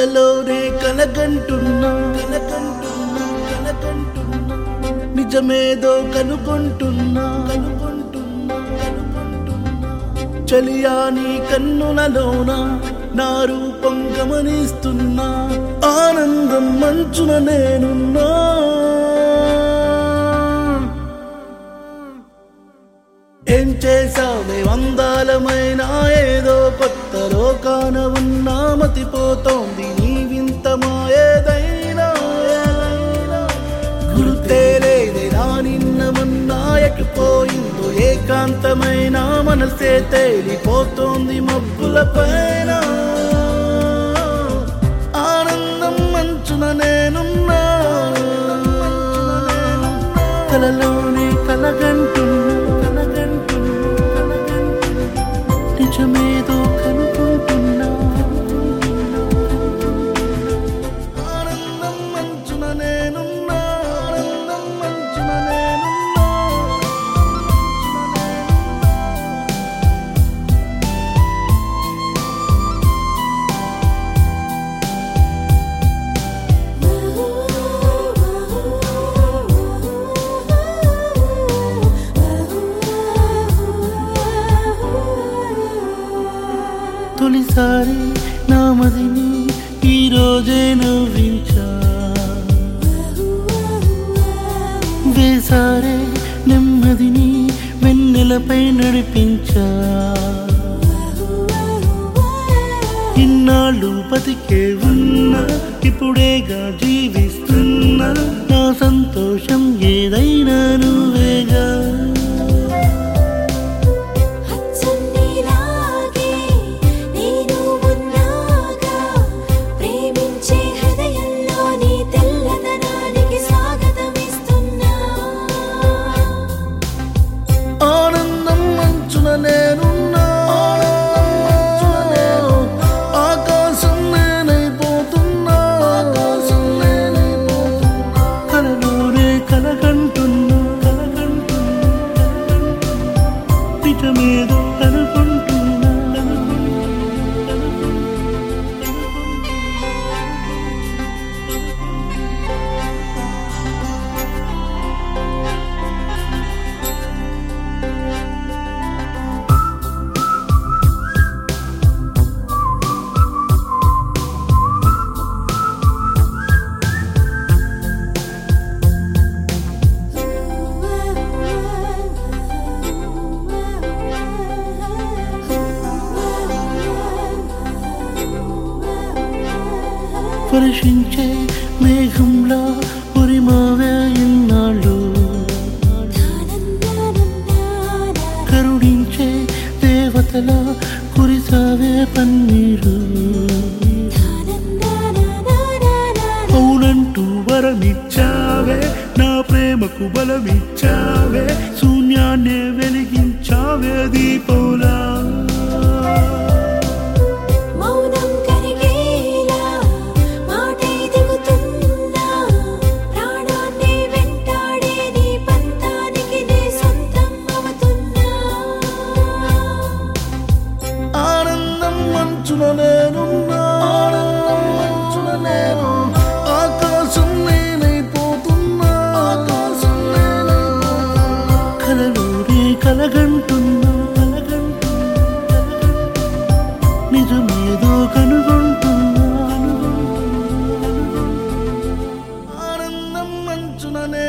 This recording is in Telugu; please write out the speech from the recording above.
కలలోనే కలగంటున్నా కలగంటున్నా కలగంటున్నా నిజమేదో కనుగొంటున్నా కనుగొంటున్నా కనుగొంటున్నా చలియా నీ కన్నులలోన నా రూపం గమనిస్తున్నా ఆనందం మంచున నేనున్నా ఏం చేసావే వందాలమైన ఏదో కొత్త లోకాన ఉన్నా మతిపోతోంది నీ వింత మాయేదైనా గుర్తే లేదే నా నిన్న మొన్న ఎటుపోయిందో ఏకాంతమైన మనసే తేలిపోతోంది మబ్బుల పైన ఆనందం మంచున నేనున్నా కలలోనే కలగంటున్నా కలగంటున్నా కలగంటున్నా నిజమేదో కనుకుంటున్నా ఆనందం మంచున నేనున్నా ఆనందం మంచున నేనున్నా తొలిసారి నా మదిని ఈ రోజే నవ్వించా వేసారే నెమ్మదిని వెన్నెలపై నడిపించా ఇన్నాళ్ళు బతికే ఉన్నా ఇప్పుడేగా జీవిస్తున్నా నా సంతోషం ఏదైనా నువ్వేగా హచ్చన్నీలాగే నేను ఉన్నాగా ప్రేమించే హృదయంలో నీ తెల్లదనానికి స్వాగతమిస్తున్నా ఆనందం మంచున నేనున్నా ఆకాశం నేనైపోతున్నా ఆకాశం నేనైపోతున్నా కలలోనే కలగంటున్నా కలగంటున్నా నిజమేదో కనుకుంటున్నా వర్షించే మేఘంలా ఉరిమావే ఇన్నాళ్ళు కరుణించే దేవతల కురిసావే పన్నీరు అవునంటూ వరమిచ్చావే నా ప్రేమకు బలమిచ్చావే శూన్యాన్నే వెలిగించావే దీపంలా మౌనం కరిగేలా మాటే దిగుతున్నా ప్రాణాన్ని వెంటాడే నీ పంతానికి నే సొంతం అవుతున్నా ఆనందం మంచున నేనున్నా ఆనందం మంచున నేను ఆకాశం నేనైపోతున్నా ఆకాశం నేనైపోతున్నా కలలోనే కలగంటున్నా కలగంటున్నా నిజమేదో కనుగొంటున్నా ఆనందం మంచున